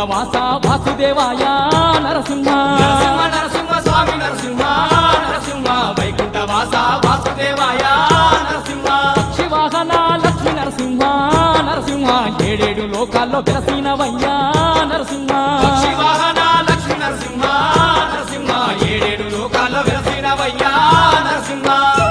వాస వాసుదేవాయ నరసింహ నరసింహ నరసింహ స్వామి నరసింహ నరసింహ వైకుంఠ వాస వాసుదేవాయ నరసింహ శివాహన లక్ష్మి నరసింహ నరసింహ ఏడేడు లోకాల్లో వెలసినవయ్యా నరసింహ శివాహన లక్ష్మీ నరసింహ నరసింహ ఏడేడు లోకాల్లో వెలసినవయ్యా నరసింహ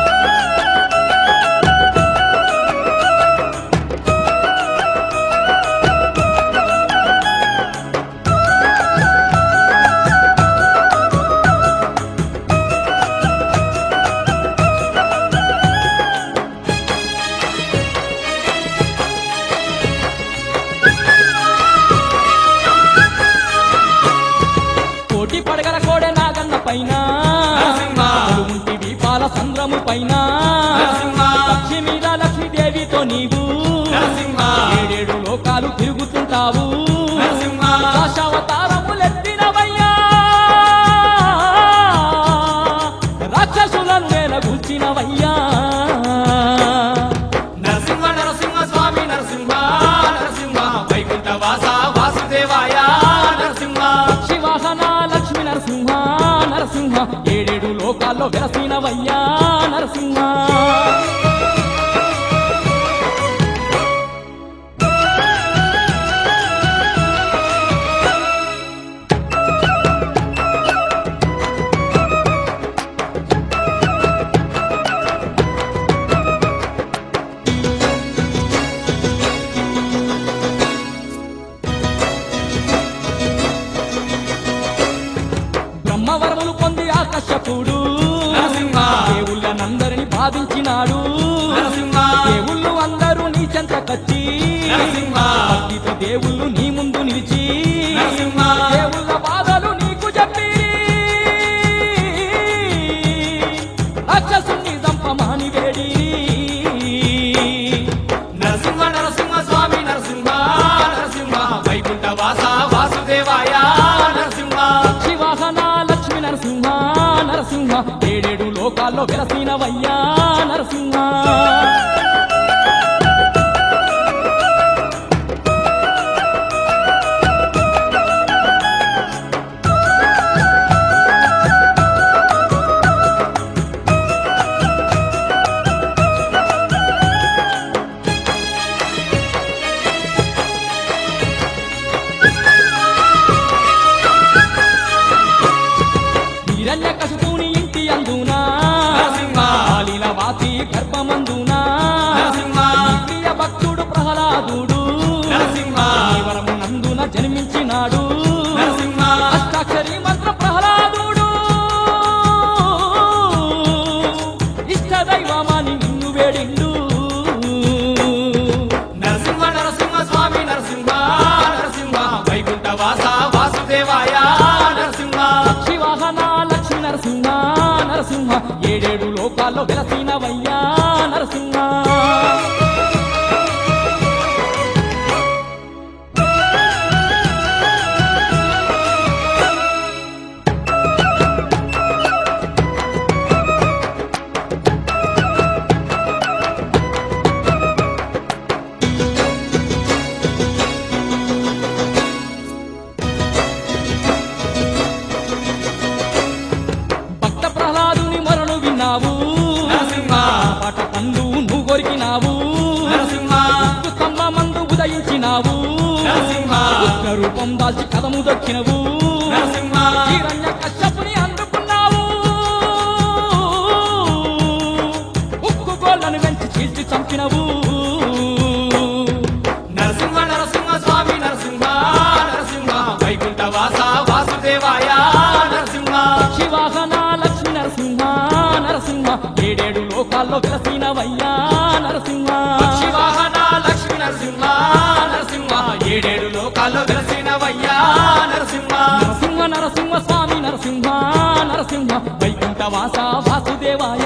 కోటి పడగల కోడె నాగన్న పైన నరసింహ. ఉంటి దీపాల సంద్రము పైన నరసింహ. లక్ష్మి మీద లక్ష్మీదేవితో నీవు నరసింహ. ఏడేడు లోకాలు తిరుగుతుంటావు నరసింహ. దశావతారములెత్తినవయ్యా రాక్షసులను వేలగూర్చినవయ్యా నరసింహ నరసింహ స్వామి నరసింహ నరసింహ వైకుంఠ వాస వాసుదేవాయ నరసింహ శివాహన లక్ష్మి నరసింహ నరసింహ ఏడేడు లోకాల్లో వెలసినవయ్యా నరసింహ బ్రహ్మవరములు పొంది ఆకర్షకుడు నరసింహ. దేవుళ్ళనందరిని బాధించినాడు నరసింహ. దేవుళ్ళు అందరూ నీ చెంతకచ్చి నరసింహ. భక్తితో దేవుళ్ళు నీ ముందు నిలిచి నరసింహ. దేవుళ్ళ బాధలు నీకు చెప్పి రాక్షసుని చంపమాని వేడి నరసింహ నరసింహ స్వామి నరసింహ నరసింహ వైకుంఠ వాస వాసుదేవాయ నరసింహ శివాహన లక్ష్మి నరసింహ నరసింహ ఏడేడు లోకాల్లో వెలసినవయ్యా నరసింహ హిరణ్య కశుపుని ఇంటి అందునా నరసింహ. కాలిల వాసి గర్భమందునా నరసింహ. నీ ప్రియ భక్తుడు ప్రహ్లాదుడు నరసింహ. వరము నందున జన్మించినాడు నరసింహ. అష్టాక్షరి మంత్ర ప్రహ్లాదుడు ఇష్ట దైవమాని నిన్ను వేడిండు నరసింహ నరసింహ స్వామి నరసింహ నరసింహ వైకుంఠ వాస వాసుదేవాయ నరసింహ శివాహన లక్ష్మి నరసింహ నరసింహ ఏడేడు లోకాల్లో వెలసినవయ్యా నరసింహ భక్త ప్రహ్లాదుని మొరను విన్నావు నరసింహ. పాట పండు నువ్వు కొరికినావు నరసింహ. స్తంభమందు ఉదయించినావు నరసింహ. ఉగ్ర రూపం దాల్చి కదము దొక్కినవు నరసింహ. హిరణ్య కశ్యపుని అందుకున్నావు ఉక్కు గోళ్ళను వెంచి చీల్చి చంపినవు నరసింహ నరసింహ స్వామి నరసింహ నరసింహ వైకుంఠ వాస వాసుదేవాయ నరసింహ శివాహన లక్ష్మి నరసింహ నరసింహ ఏడేడు లోకాల్లో వెలసినవయ్యా నరసింహ శివాహన లక్ష్మీ నరసింహ నరసింహ ఏడేడు లోకాల్లో వెలసినవయ్యా నరసింహ నరసింహ నరసింహ స్వామి నరసింహ నరసింహ వైకుంఠ వాస వాసుదేవాయ